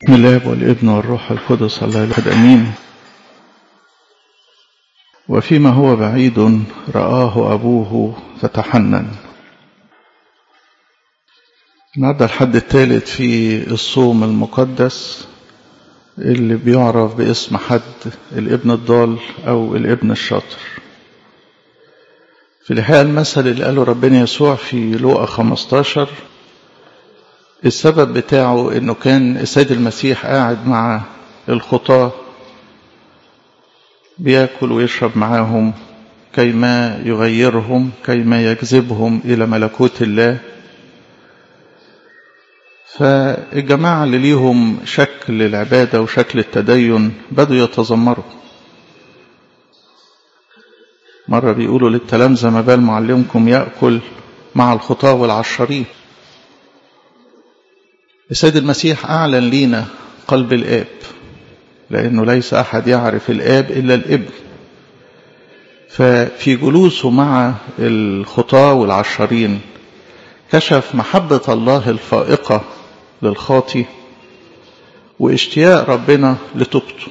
بسم الله والابن والروح القدس الله الأحد أمين وفيما هو بعيد رآه أبوه فتحنن النهارده الحد الثالث في الصوم المقدس اللي بيعرف باسم حد الابن الضال أو الابن الشاطر في الحقيقة المثل اللي قاله ربنا يسوع في لوقا 15 السبب بتاعه انه كان السيد المسيح قاعد مع الخطاة بياكل ويشرب معاهم كيما يغيرهم كيما يجذبهم الى ملكوت الله فالجماعة اللي ليهم شكل العبادة وشكل التدين بدوا يتذمروا مرة بيقولوا للتلامذة ما بال معلمكم يأكل مع الخطاة والعشرين السيد المسيح أعلن لينا قلب الآب لأنه ليس أحد يعرف الآب إلا الابن ففي جلوسه مع الخطاة والعشرين كشف محبة الله الفائقة للخاطي واشتياق ربنا لتوبته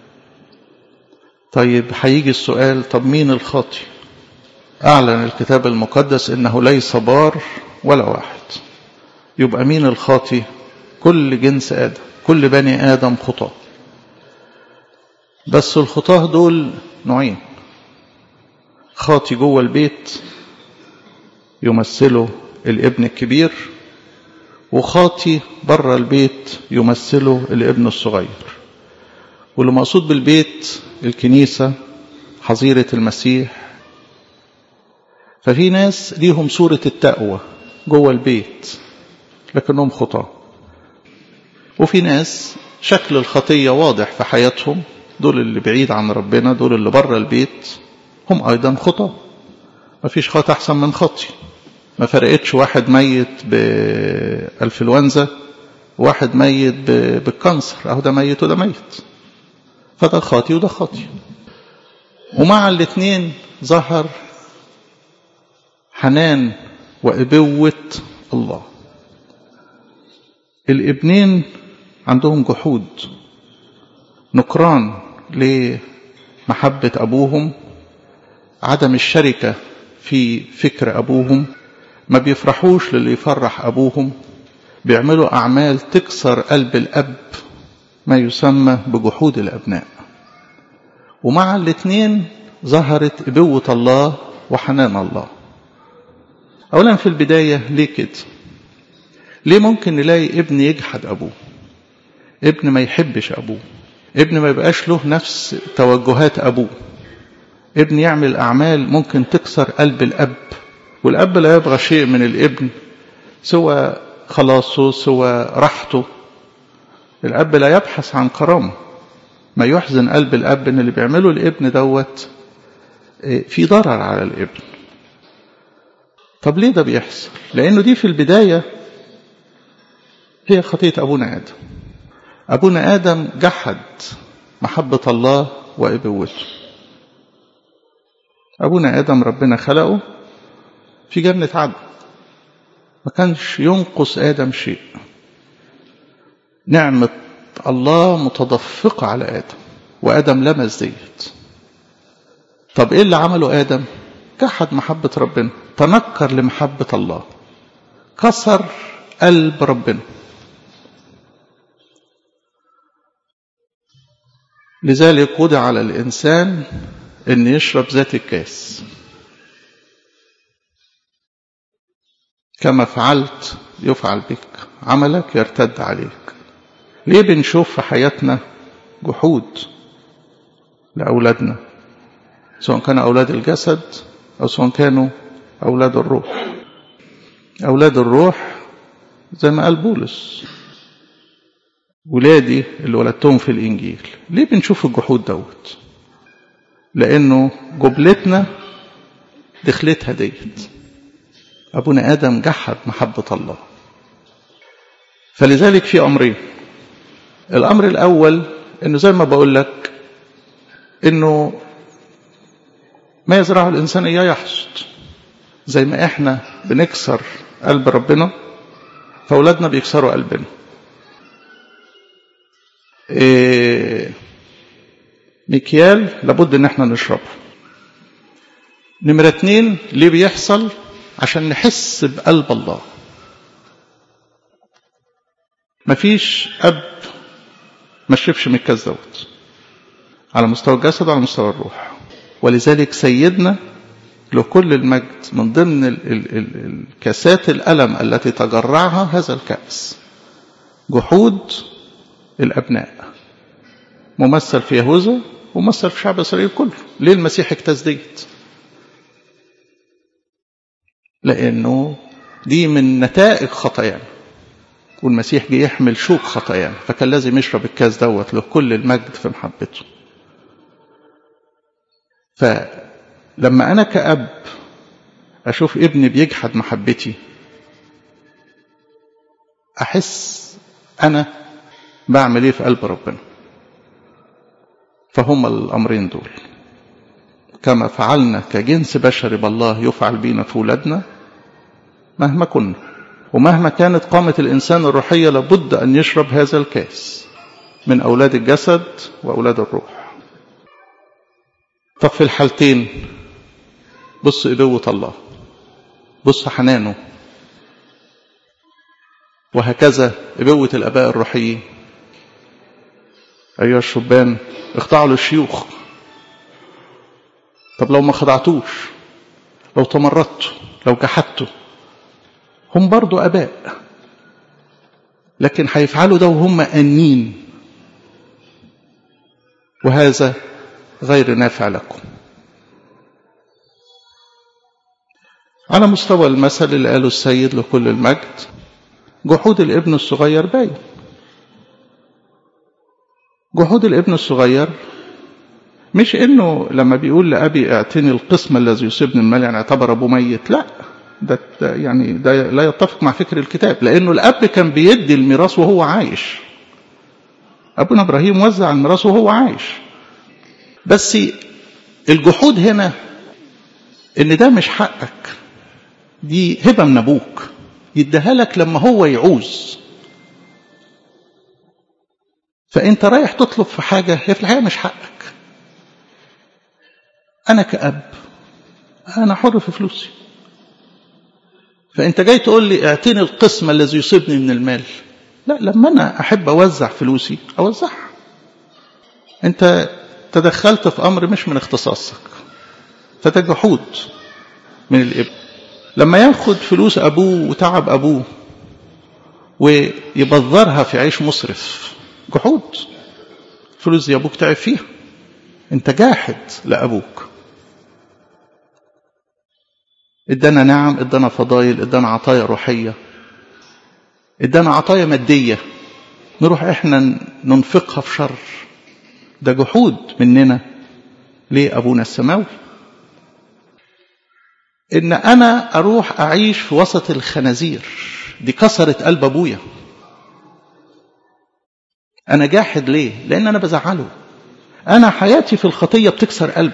طيب هيجي السؤال طب مين الخاطي أعلن الكتاب المقدس إنه ليس بار ولا واحد يبقى مين الخاطي كل جنس آدم كل بني آدم خطاة بس الخطاة دول نوعين خاطي جوه البيت يمثله الابن الكبير وخاطي بره البيت يمثله الابن الصغير واللي مقصود بالبيت الكنيسة حظيرة المسيح ففي ناس ليهم صورة التقوى جوه البيت لكنهم خطاه وفي ناس شكل الخطية واضح في حياتهم دول اللي بعيد عن ربنا دول اللي بره البيت هم أيضا خطاة ما فيش خطأ أحسن من خطي ما فرقتش واحد ميت بالفلونزا واحد ميت بالكانسر أهو ده ميت وده ميت فده خاطي وده خاطي ومع الاثنين ظهر حنان وإبوة الله الابنين عندهم جحود نكران لمحبة أبوهم عدم الشركة في فكر أبوهم ما بيفرحوش للي يفرح أبوهم بيعملوا أعمال تكسر قلب الأب ما يسمى بجحود الأبناء ومع الاثنين ظهرت إبوة الله وحنان الله أولا في البداية ليه كده ليه ممكن نلاقي ابن يجحد أبوه ابن ما يحبش أبوه ابن ما يبقاش له نفس توجهات أبوه ابن يعمل أعمال ممكن تكسر قلب الأب والأب لا يبغى شيء من الابن سوى خلاصه سوى راحته الأب لا يبحث عن كرامة ما يحزن قلب الأب إن اللي بيعمله الابن دوت في ضرر على الابن طب ليه ده بيحصل لأنه دي في البداية هي خطية أبونا آدم أبونا آدم جحد محبة الله وإبوته أبونا آدم ربنا خلقه في جنة عدن ما كانش ينقص آدم شيء نعمة الله متدفقة على آدم وآدم لمس ديت طب إيه اللي عمله آدم جحد محبة ربنا تنكر لمحبة الله كسر قلب ربنا لذلك وضع على الإنسان أن يشرب ذات الكاس كما فعلت يفعل بك عملك يرتد عليك ليه بنشوف في حياتنا جحود لأولادنا سواء كانوا أولاد الجسد أو سواء كانوا أولاد الروح أولاد الروح زي ما قال بولس ولادي اللي ولدتهم في الإنجيل ليه بنشوف الجحود دوت لأنه جبلتنا دخلتها ديت أبونا آدم جحد محبة الله فلذلك في أمرين الأمر الأول إنه زي ما بقول لك إنه ما يزرعه الإنسان إياه يحصد زي ما إحنا بنكسر قلب ربنا فأولادنا بيكسروا قلبنا إيه مكيال لابد ان احنا نشربه نمرة اتنين ليه بيحصل عشان نحس بقلب الله مفيش اب ما شربش من الكاس دوت على مستوى الجسد وعلى مستوى الروح ولذلك سيدنا لكل المجد من ضمن ال ال ال الكاسات الألم التي تجرعها هذا الكأس جحود الأبناء ممثل في يهوذا وممثل في شعب إسرائيل كله ليه المسيح اجتاز ديت لأنه دي من نتائج خطايانا والمسيح جه يحمل شوك خطايانا فكان لازم يشرب الكاس دوت لكل المجد في محبته فلما أنا كأب أشوف ابني بيجحد محبتي أحس أنا بعمل إيه في قلب ربنا فهم الأمرين دول كما فعلنا كجنس بشري بالله يفعل بينا في ولادنا مهما كنا ومهما كانت قامة الإنسان الروحية لابد أن يشرب هذا الكاس من أولاد الجسد وأولاد الروح طب في الحالتين بص إبوة الله بص حنانه وهكذا إبوة الآباء الروحيين أيها الشبان اخضعوا للشيوخ طب لو ما خضعتوش لو تمردتوا لو جحدتوا هم برضو أباء لكن هيفعلوا ده وهم أنين وهذا غير نافع لكم على مستوى المثل اللي قاله السيد لكل المجد جحود الابن الصغير باين جحود الابن الصغير مش انه لما بيقول لابي اعتني القسم الذي يصيبني المال يعني اعتبر ابوه ميت لا ده يعني ده لا يتفق مع فكر الكتاب لانه الاب كان بيدي الميراث وهو عايش ابونا ابراهيم وزع الميراث وهو عايش بس الجحود هنا ان ده مش حقك دي هبه من ابوك يديها لك لما هو يعوز فانت رايح تطلب في حاجه هي في الحقيقه مش حقك انا كاب انا حر في فلوسي فانت جاي تقول لي اعتني القسم الذي يصيبني من المال لا لما انا احب اوزع فلوسي اوزعها انت تدخلت في امر مش من اختصاصك فده جحود من الابن لما ياخد فلوس ابوه وتعب ابوه ويبذرها في عيش مسرف جحود فلوس دي ابوك تعب فيها انت جاحد لابوك ادانا نعم ادانا فضايل ادانا عطايا روحيه ادانا عطايا ماديه نروح احنا ننفقها في شر ده جحود مننا لابونا السماوي ان انا اروح اعيش في وسط الخنازير دي كسرت قلب ابويا انا جاحد ليه لان انا بزعله انا حياتي في الخطيه بتكسر قلبه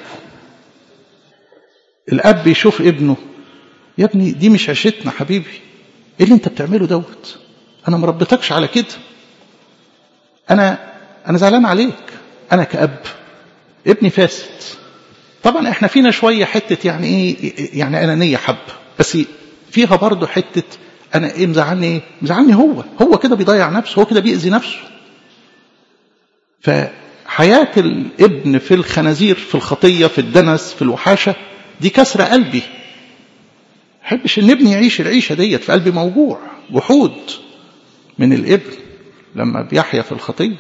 الاب يشوف ابنه يا ابني دي مش عيشتنا حبيبي ايه اللي انت بتعمله دوت انا مربيتكش على كده انا انا زعلان عليك انا كاب ابني فاسد طبعا احنا فينا شويه حته يعني ايه يعني انانيه حب بس فيها برضه حته انا ايه مزعلني ايه مزعلني هو هو كده بيضيع نفسه هو كده بيأذي نفسه فحياة الابن في الخنازير في الخطية في الدنس في الوحاشة دي كسر قلبي حبش ان ابني يعيش العيشة ديت في قلبي موجوع جحود من الابن لما بيحيا في الخطية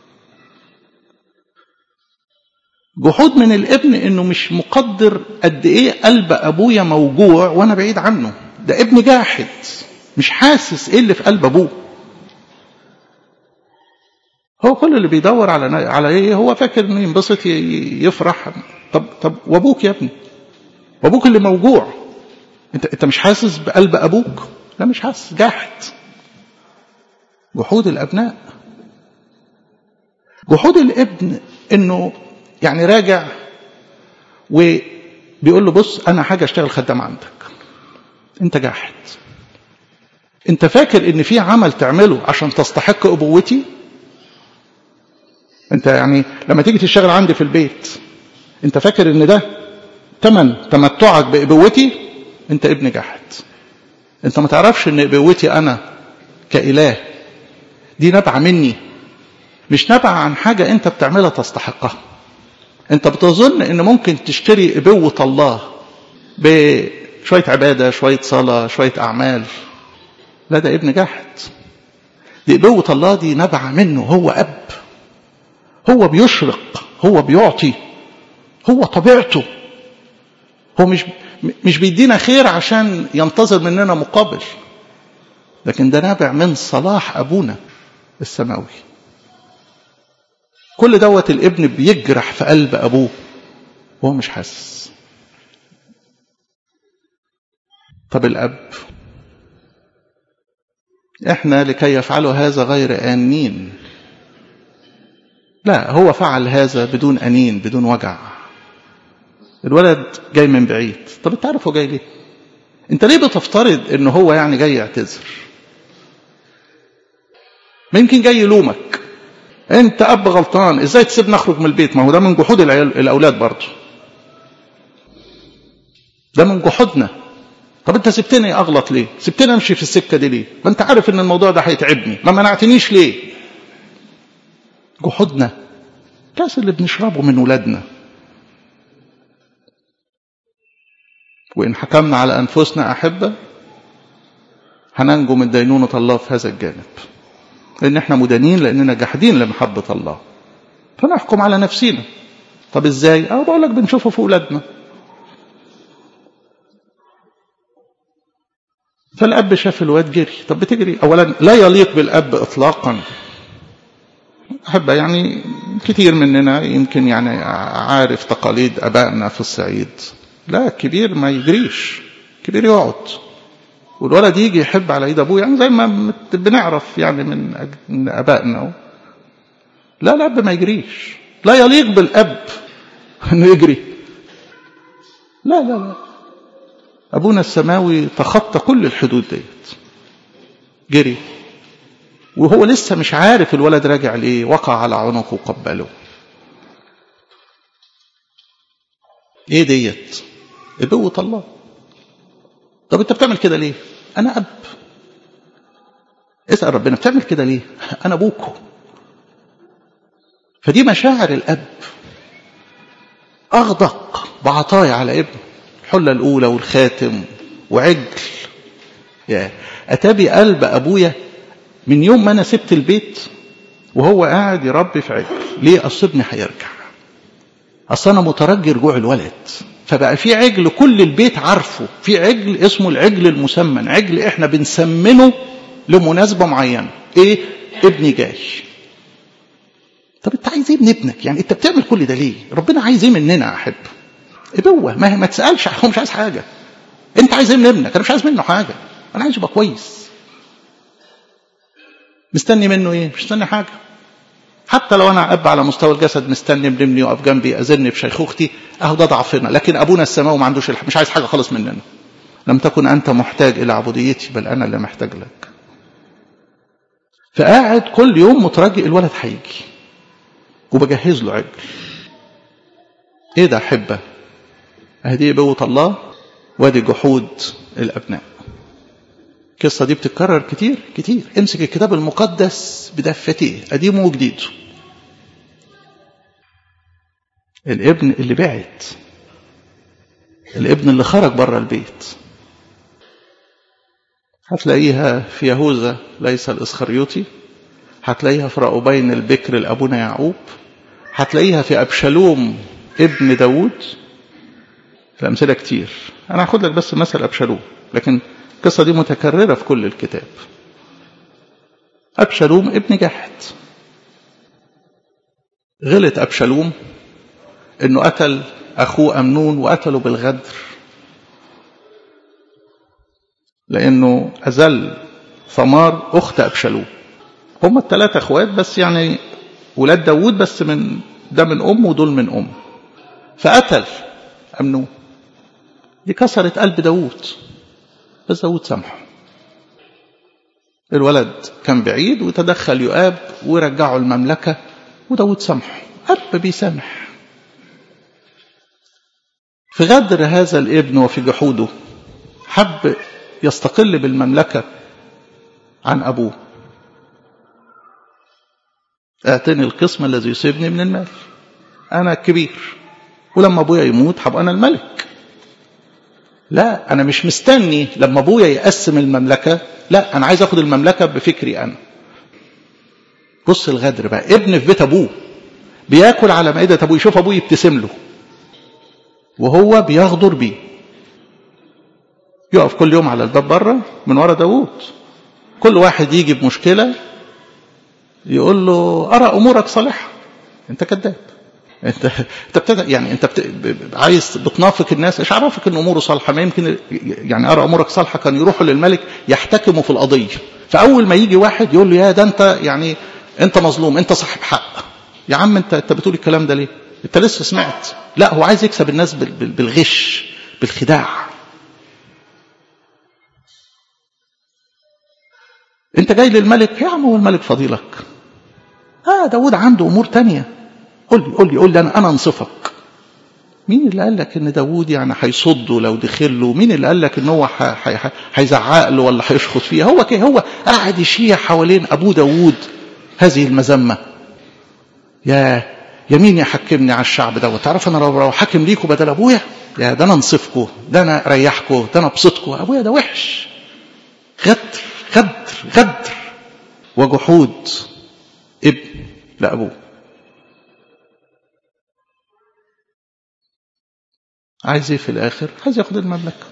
جحود من الابن انه مش مقدر قد ايه قلب ابويا موجوع وانا بعيد عنه ده ابن جاحد مش حاسس ايه اللي في قلب ابوه هو كل اللي بيدور على على ايه هو فاكر انه ينبسط يفرح طب طب وابوك يا ابني وابوك اللي موجوع انت انت مش حاسس بقلب ابوك لا مش حاسس جاحد جحود الابناء جحود الابن انه يعني راجع وبيقول له بص انا حاجه اشتغل خدام عندك انت جاحد انت فاكر ان في عمل تعمله عشان تستحق ابوتي انت يعني لما تيجي تشتغل عندي في البيت انت فاكر ان ده تمن تمتعك بابوتي انت ابن جحد انت ما تعرفش ان ابوتي انا كاله دي نبعه مني مش نبعه عن حاجه انت بتعملها تستحقها انت بتظن ان ممكن تشتري ابوه الله بشويه عباده شويه صلاه شويه اعمال لا ده ابن جحد دي ابوه الله دي نبعه منه هو اب هو بيشرق هو بيعطي هو طبيعته هو مش مش بيدينا خير عشان ينتظر مننا مقابل لكن ده نابع من صلاح ابونا السماوي كل دوت الابن بيجرح في قلب ابوه وهو مش حاسس طب الاب احنا لكي يفعلوا هذا غير آنين لا هو فعل هذا بدون أنين بدون وجع الولد جاي من بعيد طب انت عارف هو جاي ليه انت ليه بتفترض ان هو يعني جاي يعتذر ما يمكن جاي يلومك انت اب غلطان ازاي تسيبني اخرج من البيت ما هو ده من جحود الاولاد برضه ده من جحودنا طب انت سبتني اغلط ليه سبتني امشي في السكه دي ليه ما انت عارف ان الموضوع ده هيتعبني ما منعتنيش ليه جحودنا كاس اللي بنشربه من ولادنا وإن حكمنا على أنفسنا أحبة هننجو من دينونة الله في هذا الجانب لأن احنا مدانين لأننا جاحدين لمحبة الله فنحكم على نفسنا طب ازاي؟ أه بقول لك بنشوفه في أولادنا فالأب شاف الواد جري طب بتجري أولا لا يليق بالأب إطلاقا أحبة يعني كتير مننا يمكن يعني عارف تقاليد أبائنا في الصعيد لا الكبير ما يجريش الكبير يقعد والولد يجي يحب على ايد ابوه يعني زي ما بنعرف يعني من, من ابائنا لا الاب ما يجريش لا يليق بالاب انه يجري لا لا لا ابونا السماوي تخطى كل الحدود ديت جري وهو لسه مش عارف الولد راجع ليه وقع على عنقه وقبله ايه ديت ابوة الله طب انت بتعمل كده ليه انا اب اسال ربنا بتعمل كده ليه انا ابوكو فدي مشاعر الاب اغدق بعطايا على ابنه الحله الاولى والخاتم وعجل يا اتابي قلب ابويا من يوم ما انا سبت البيت وهو قاعد يربي في عجل ليه اصل ابني هيرجع اصل انا مترجي رجوع الولد فبقى في عجل كل البيت عارفه في عجل اسمه العجل المسمن عجل احنا بنسمنه لمناسبه معينه ايه ابني جاي طب انت عايز ايه من ابنك يعني انت بتعمل كل ده ليه ربنا عايز ايه مننا احب ابوه ما ما تسالش هو مش عايز حاجه انت عايز ايه من ابنك انا مش عايز منه حاجه انا عايز يبقى كويس مستني منه ايه مش مستني حاجه حتى لو انا اب على مستوى الجسد مستني ابني يقف جنبي يأذنني بشيخوختي اهو ده ضعفنا لكن ابونا السماوي ما عندوش مش عايز حاجه خالص مننا لم تكن انت محتاج الى عبوديتي بل انا اللي محتاج لك فقاعد كل يوم مترجي الولد هيجي وبجهز له عجل ايه ده احبه هذه ابوه الله وادي جحود الابناء القصة دي بتتكرر كتير كتير امسك الكتاب المقدس بدفتيه قديمه وجديده الابن اللي بعت الابن اللي خرج بره البيت هتلاقيها في يهوذا ليس الاسخريوطي هتلاقيها في رأوبين البكر لأبونا يعقوب هتلاقيها في أبشالوم ابن داود الأمثلة كتير أنا هاخد لك بس مثل أبشالوم لكن القصة دي متكررة في كل الكتاب أبشالوم ابن جحد غلط أبشالوم إنه قتل أخوه أمنون وقتله بالغدر لأنه أزل ثمار أخت أبشالوم هم الثلاثة أخوات بس يعني ولاد داوود بس من ده من أم ودول من أم فقتل أمنون دي كسرت قلب داوود بس داود سامحه الولد كان بعيد وتدخل يؤاب ورجعه المملكة وداود سامحه أب بيسامح في غدر هذا الابن وفي جحوده حب يستقل بالمملكة عن أبوه اعطني القسم الذي يصيبني من المال أنا الكبير ولما أبويا يموت هبقى أنا الملك لا أنا مش مستني لما أبويا يقسم المملكة لا أنا عايز أخد المملكة بفكري أنا بص الغدر بقى ابن في بيت أبوه بياكل على مائدة أبوه يشوف أبوه يبتسم له وهو بيغدر بيه يقف كل يوم على الباب بره من ورا داوود كل واحد يجي بمشكلة يقول له أرى أمورك صالحة أنت كذاب انت انت بتدع يعني انت بت... عايز بتنافق الناس ايش عرفك ان اموره صالحه ما يمكن يعني ارى امورك صالحه كان يروحوا للملك يحتكموا في القضيه فاول ما يجي واحد يقول له يا ده انت يعني انت مظلوم انت صاحب حق يا عم انت انت بتقول الكلام ده ليه انت لسه سمعت لا هو عايز يكسب الناس بالغش بالخداع انت جاي للملك يا عم هو الملك فضيلك اه داود عنده امور تانية قول لي قول لي قول لي انا انا انصفك مين اللي قال لك ان داوود يعني هيصده لو دخل له مين اللي قال لك ان هو هيزعق له ولا هيشخط فيه هو كده هو قاعد يشيع حوالين ابوه داوود هذه المذمه يا يا مين يحكمني على الشعب دوت تعرف انا لو حاكم ليكوا بدل ابويا يا ده انا انصفكوا ده انا اريحكوا ده انا ابسطكوا ابويا ده وحش غدر غدر غدر وجحود ابن لابوه عايز ايه في الاخر عايز ياخد المملكه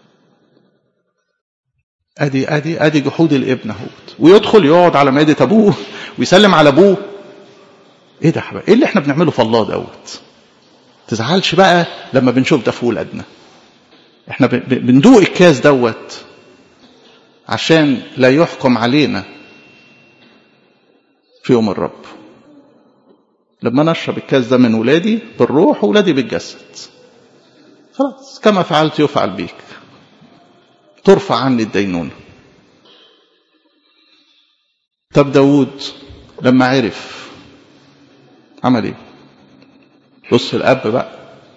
ادي ادي ادي جحود الابن اهوت ويدخل يقعد على مائده ابوه ويسلم على ابوه ايه ده حبايبي ايه اللي احنا بنعمله في الله دوت تزعلش بقى لما بنشوف ده في ولادنا احنا بندوق الكاس دوت عشان لا يحكم علينا في يوم الرب لما نشرب الكاس ده من ولادي بالروح وولادي بالجسد خلاص كما فعلت يفعل بيك ترفع عني الدينونة طب داود لما عرف عمل ايه بص الاب بقى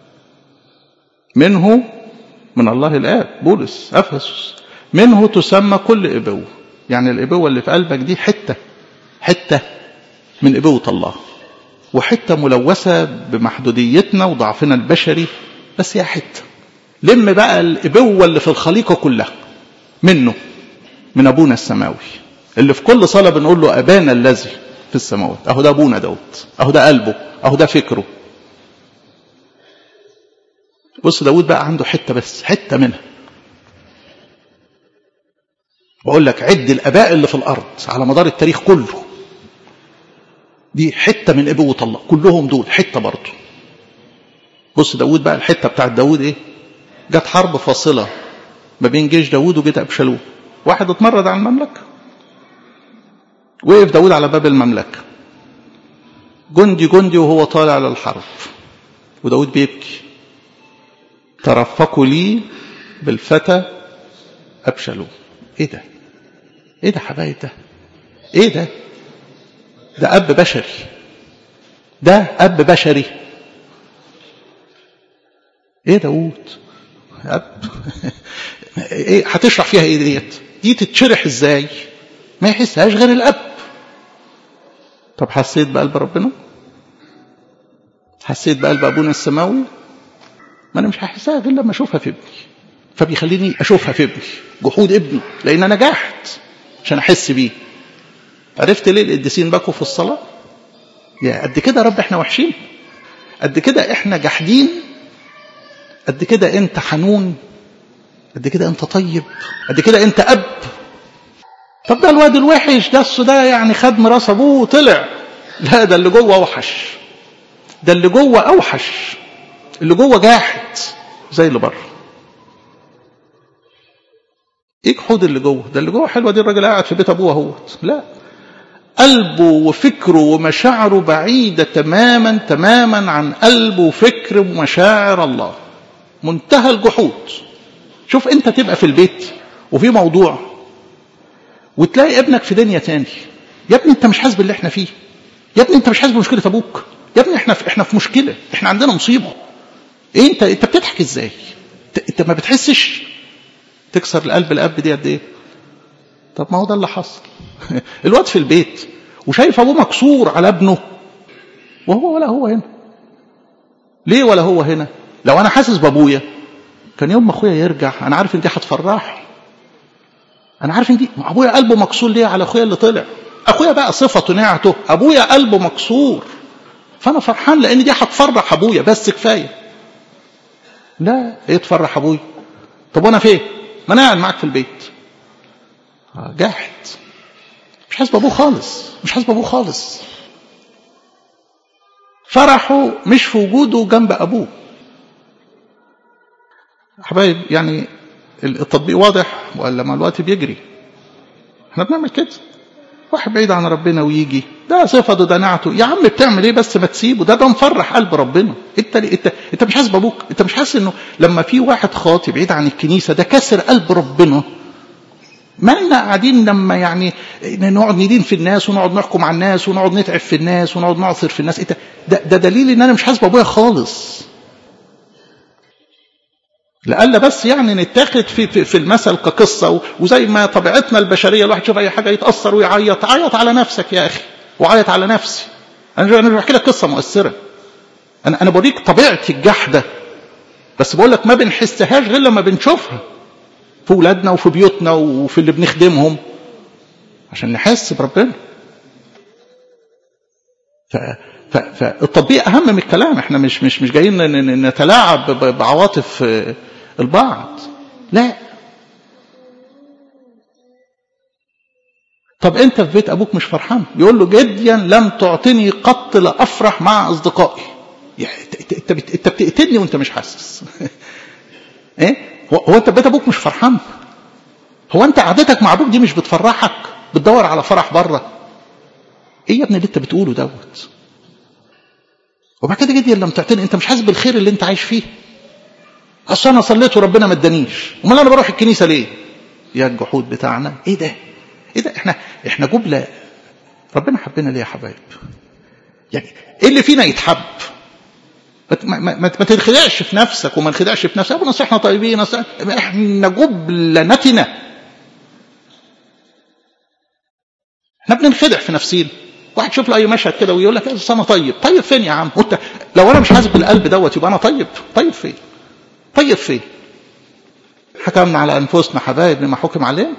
منه من الله الاب بولس افسس منه تسمى كل ابوه يعني الابوه اللي في قلبك دي حته حته من ابوه الله وحته ملوثه بمحدوديتنا وضعفنا البشري بس هي حته لم بقى الابوه اللي في الخليقه كلها منه من ابونا السماوي اللي في كل صلاه بنقول له ابانا الذي في السماوات اهو ده ابونا دوت اهو ده قلبه اهو ده فكره بص داود بقى عنده حته بس حته منها بقول لك عد الاباء اللي في الارض على مدار التاريخ كله دي حته من ابوه الله كلهم دول حته برضه بص داود بقى الحته بتاعت داود ايه جت حرب فاصله ما بين جيش داود وجيش ابشالوم واحد اتمرد على المملكه وقف داود على باب المملكه جندي جندي وهو طالع للحرب وداود بيبكي ترفقوا لي بالفتى ابشالوم ايه ده ايه ده حبايب ده ايه ده ده اب بشري ده اب بشري ايه داود اب ايه هتشرح فيها ايه ديت دي تتشرح ازاي ما يحسهاش غير الاب طب حسيت بقلب ربنا حسيت بقلب ابونا السماوي ما انا مش هحسها غير لما اشوفها في ابني فبيخليني اشوفها في ابني جحود ابني لان انا جاحد عشان احس بيه عرفت ليه القديسين بكوا في الصلاه يا قد كده يا رب احنا وحشين قد كده احنا جاحدين قد كده انت حنون قد كده انت طيب قد كده انت اب طب ده الواد الوحش ده ده يعني خد ميراث ابوه وطلع لا ده اللي جوه اوحش ده اللي جوه اوحش اللي جوه جاحد زي اللي بره ايه جحود اللي جوه ده اللي جوه حلوه دي الراجل قاعد في بيت ابوه اهوت لا قلبه وفكره ومشاعره بعيدة تماما تماما عن قلبه وفكر ومشاعر الله منتهى الجحود شوف انت تبقى في البيت وفي موضوع وتلاقي ابنك في دنيا تاني يا ابني انت مش حاسس باللي احنا فيه يا ابني انت مش حاسس بمشكله ابوك يا ابني احنا في احنا في مشكله احنا عندنا مصيبه ايه انت انت بتضحك ازاي انت, انت ما بتحسش تكسر القلب الاب دي قد ايه طب ما هو ده اللي حصل الواد في البيت وشايف ابوه مكسور على ابنه وهو ولا هو هنا ليه ولا هو هنا لو انا حاسس بابويا كان يوم ما اخويا يرجع انا عارف ان دي هتفرحه انا عارف ان دي ابويا قلبه مكسور ليه على اخويا اللي طلع اخويا بقى صفته نعته ابويا قلبه مكسور فانا فرحان لان دي هتفرح ابويا بس كفايه لا ايه تفرح ابويا طب وانا فين ما انا قاعد معاك في البيت آه جاحد مش حاسس بابوه خالص مش حاسس بابوه خالص فرحه مش في وجوده جنب ابوه حبايب يعني التطبيق واضح ولا ما الوقت بيجري احنا بنعمل كده واحد بعيد عن ربنا ويجي ده صفته ده نعته يا عم بتعمل ايه بس ما تسيبه ده ده مفرح قلب ربنا انت انت انت مش حاسس بابوك انت مش حاسس انه لما في واحد خاطي بعيد عن الكنيسه ده كسر قلب ربنا مالنا قاعدين لما يعني نقعد ندين في الناس ونقعد نحكم على الناس ونقعد نتعب في الناس ونقعد نعصر في الناس انت ده, ده دليل ان انا مش حاسس بابويا خالص لألا بس يعني نتاخد في, في, في المثل كقصة وزي ما طبيعتنا البشرية الواحد يشوف أي حاجة يتأثر ويعيط عيط على نفسك يا أخي وعيط على نفسي أنا أنا بحكي لك قصة مؤثرة أنا أنا بوريك طبيعتي الجحدة بس بقول لك ما بنحسهاش غير لما بنشوفها في ولادنا وفي بيوتنا وفي اللي بنخدمهم عشان نحس بربنا ف... ف... فالتطبيق اهم من الكلام احنا مش مش مش جايين نتلاعب بعواطف البعض لا طب انت في بيت ابوك مش فرحان يقول له جديا لم تعطني قط لافرح مع اصدقائي يعني انت انت بتقتلني وانت مش حاسس ايه هو انت في بيت ابوك مش فرحان هو انت قعدتك مع ابوك دي مش بتفرحك بتدور على فرح بره ايه يا ابني اللي انت بتقوله دوت وبعد كده جديا لم تعتني انت مش حاسس بالخير اللي انت عايش فيه اصل انا صليت وربنا ما ادانيش امال انا بروح الكنيسه ليه يا الجحود بتاعنا ايه ده ايه ده احنا احنا جبله ربنا حبنا ليه يا حبايب يعني ايه اللي فينا يتحب ما, ما, ما تنخدعش في نفسك وما نخدعش في نفسك ابونا احنا طيبين احنا جبلنتنا احنا بننخدع في نفسينا واحد يشوف له اي مشهد كده ويقول لك اصل انا طيب طيب فين يا عم وانت لو انا مش حاسس بالقلب دوت يبقى انا طيب طيب فين طيب فين حكمنا على انفسنا حبايب لما حكم علينا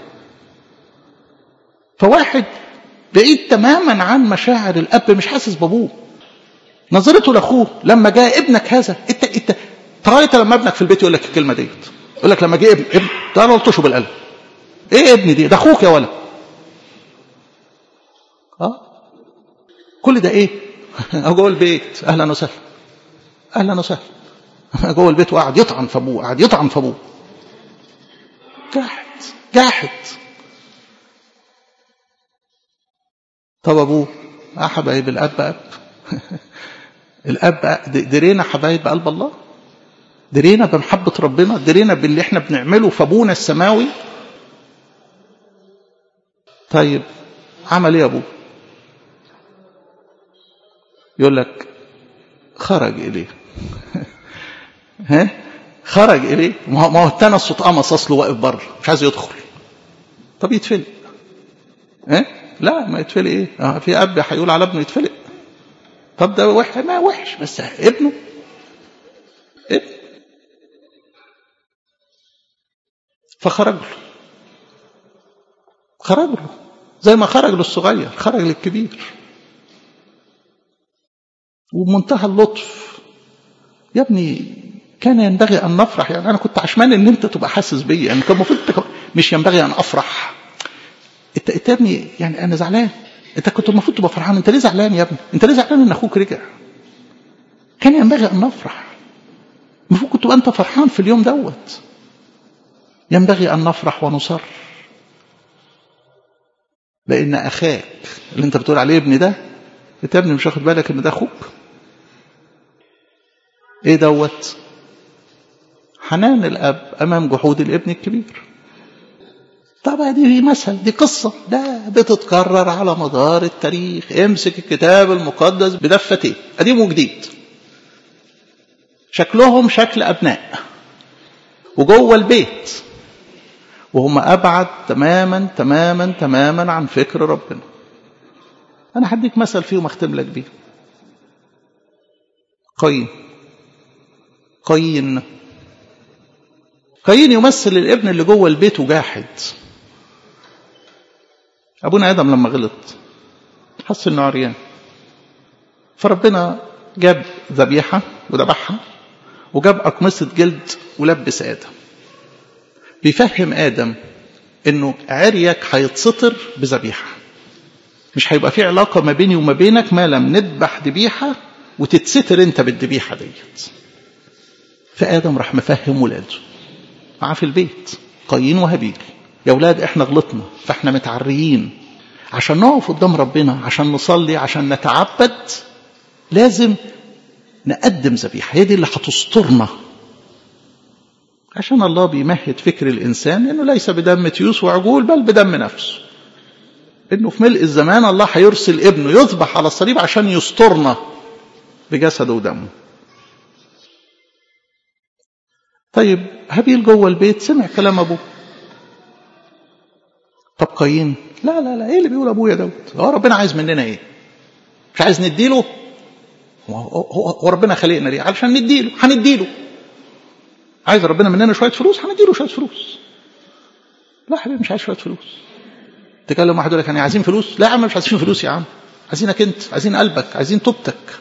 فواحد بعيد تماما عن مشاعر الاب مش حاسس بابوه نظرته لاخوه لما جاء ابنك هذا انت انت ترايت لما ابنك في البيت يقول لك الكلمه ديت يقول لك لما جه ابن ابن ده انا قلتشه بالقلب ايه ابني دي ده اخوك يا ولد اه كل ده ايه جوه البيت اهلا وسهلا اهلا وسهلا جوه البيت وقعد يطعن في ابوه قعد يطعن في ابوه جاحد جاحد طب ابوه اه حبايب الاب اب الاب درينا حبايب قلب الله درينا بمحبة ربنا درينا باللي احنا بنعمله في ابونا السماوي طيب عمل ايه ابوه يقول لك خرج اليه ها خرج اليه ما هو التاني الصوت قمص اصله واقف بره مش عايز يدخل طب يتفلق ها لا ما يتفلق ايه اه في اب هيقول على ابنه يتفلق طب ده وحش ما وحش بس ابنه ابن فخرج له خرج له زي ما خرج للصغير خرج للكبير وبمنتهى اللطف يا ابني كان ينبغي ان نفرح يعني انا كنت عشمان ان انت تبقى حاسس بيا يعني كان المفروض مش ينبغي ان افرح انت انت يا ابني يعني انا زعلان انت كنت المفروض تبقى فرحان انت ليه زعلان يا ابني انت ليه زعلان ان اخوك رجع كان ينبغي ان نفرح المفروض كنت تبقى انت فرحان في اليوم دوت ينبغي ان نفرح ونصر لان اخاك اللي انت بتقول عليه ابني ده انت يا ابني مش واخد بالك ان ده اخوك ايه دوت حنان الاب امام جحود الابن الكبير طبعا دي مثل دي قصة لا بتتكرر على مدار التاريخ امسك الكتاب المقدس بدفتين قديم وجديد شكلهم شكل أبناء وجوه البيت وهم أبعد تماما تماما تماما عن فكر ربنا أنا هديك مثل فيهم أختم لك بيه قايين قايين قايين يمثل الابن اللي جوه البيت وجاحد أبونا آدم لما غلط حس إنه عريان فربنا جاب ذبيحة وذبحها وجاب أقمصة جلد ولبس آدم بيفهم آدم إنه عريك هيتسطر بذبيحة مش هيبقى في علاقة ما بيني وما بينك ما لم نذبح ذبيحة وتتستر أنت بالذبيحة ديت فآدم راح مفهم ولاده معاه في البيت قايين وهابيل يا ولاد احنا غلطنا فاحنا متعريين عشان نقف قدام ربنا عشان نصلي عشان نتعبد لازم نقدم ذبيحه هي دي اللي هتسترنا عشان الله بيمهد فكر الانسان انه ليس بدم تيوس وعجول بل بدم نفسه انه في ملء الزمان الله هيرسل ابنه يذبح على الصليب عشان يسترنا بجسده ودمه طيب هابيل جوه البيت سمع كلام ابوه طب قايين لا لا لا ايه اللي بيقول ابويا دوت هو ربنا عايز مننا ايه مش عايز نديله هو, هو, هو ربنا خلقنا ليه علشان نديله هنديله عايز ربنا مننا شويه فلوس هنديله شويه فلوس لا حبيبي مش عايز شويه فلوس تكلم واحد يقول لك يعني عايزين فلوس لا يا عم مش عايزين فلوس يا عم عايزينك انت عايزين قلبك عايزين توبتك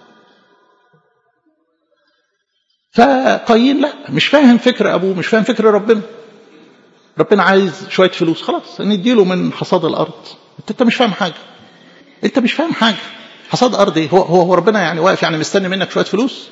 فقايين لا مش فاهم فكر ابوه مش فاهم فكر ربنا ربنا عايز شويه فلوس خلاص نديله من حصاد الارض انت انت مش فاهم حاجه انت مش فاهم حاجه حصاد ارض ايه هو هو, هو ربنا يعني واقف يعني مستني منك شويه فلوس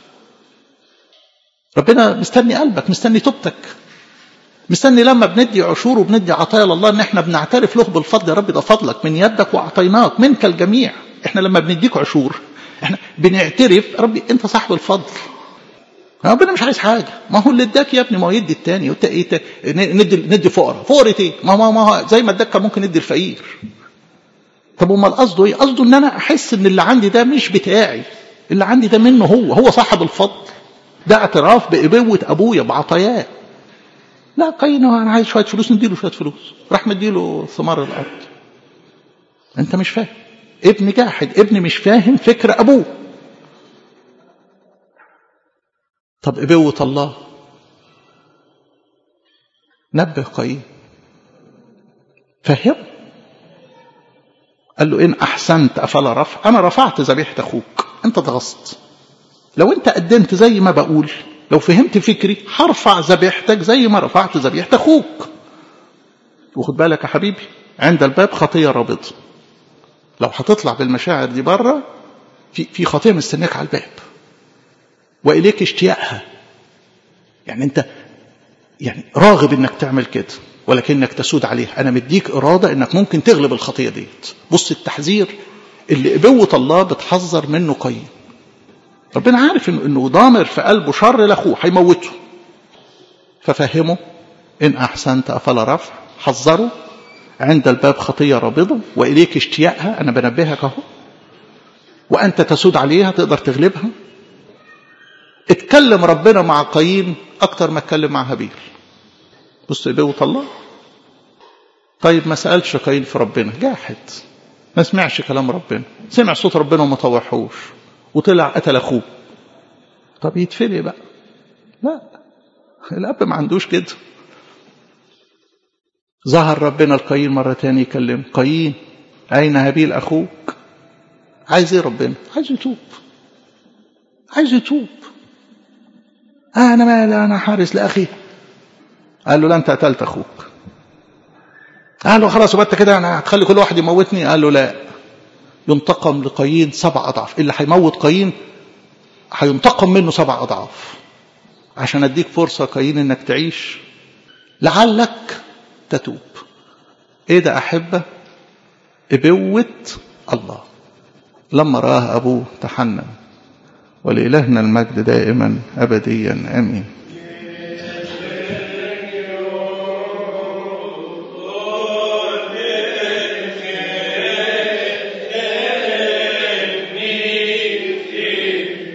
ربنا مستني قلبك مستني توبتك مستني لما بندي عشور وبندي عطايا لله ان احنا بنعترف له بالفضل يا رب ده فضلك من يدك واعطيناك منك الجميع احنا لما بنديك عشور احنا بنعترف ربي انت صاحب الفضل ربنا مش عايز حاجه ما هو اللي اداك يا ابني ما هو يدي التاني ندي ندي فقراء فقرة ايه ما هو ما هو زي ما اداك كان ممكن ندي الفقير طب امال قصده ايه قصده ان انا احس ان اللي عندي ده مش بتاعي اللي عندي ده منه هو هو صاحب الفضل ده اعتراف بابوه ابويا بعطاياه لا قايين انا عايز شويه فلوس نديله شويه فلوس راح مديله ثمار الارض انت مش فاهم ابن جاحد ابن مش فاهم فكر ابوه طب ابوة الله نبه قايين فهم قال له إن أحسنت أفلا رفع أنا رفعت ذبيحة أخوك أنت ضغطت لو أنت قدمت زي ما بقول لو فهمت فكري هرفع ذبيحتك زي ما رفعت ذبيحة أخوك وخد بالك يا حبيبي عند الباب خطية رابطة لو هتطلع بالمشاعر دي بره في في خطية مستنيك على الباب وإليك اشتياقها يعني أنت يعني راغب إنك تعمل كده ولكنك تسود عليها أنا مديك إرادة إنك ممكن تغلب الخطية ديت بص التحذير اللي أبوة الله بتحذر منه قيم ربنا عارف إنه, إنه ضامر في قلبه شر لأخوه هيموته ففهمه إن أحسنت أفلا رفع حذره عند الباب خطية رابضة وإليك اشتياقها أنا بنبهك أهو وأنت تسود عليها تقدر تغلبها اتكلم ربنا مع قايين أكتر ما اتكلم مع هابيل بص ابوة الله طيب ما سألش قايين في ربنا جاحد ما سمعش كلام ربنا سمع صوت ربنا وما طوحوش وطلع قتل أخوه طب يتفلي بقى لا الأب ما عندوش كده ظهر ربنا القايين مرة تاني يكلم قايين أين هابيل أخوك عايز ايه ربنا عايز يتوب عايز يتوب آه أنا مالي أنا حارس لأخي قال له لا أنت قتلت أخوك قال له خلاص وبت كده أنا هتخلي كل واحد يموتني قال له لا ينتقم لقايين سبع أضعاف اللي هيموت قايين هينتقم منه سبع أضعاف عشان أديك فرصة قايين إنك تعيش لعلك تتوب إيه ده أحبة إبوة الله لما راه أبوه تحنن ولإلهنا المجد دائما أبديا آمين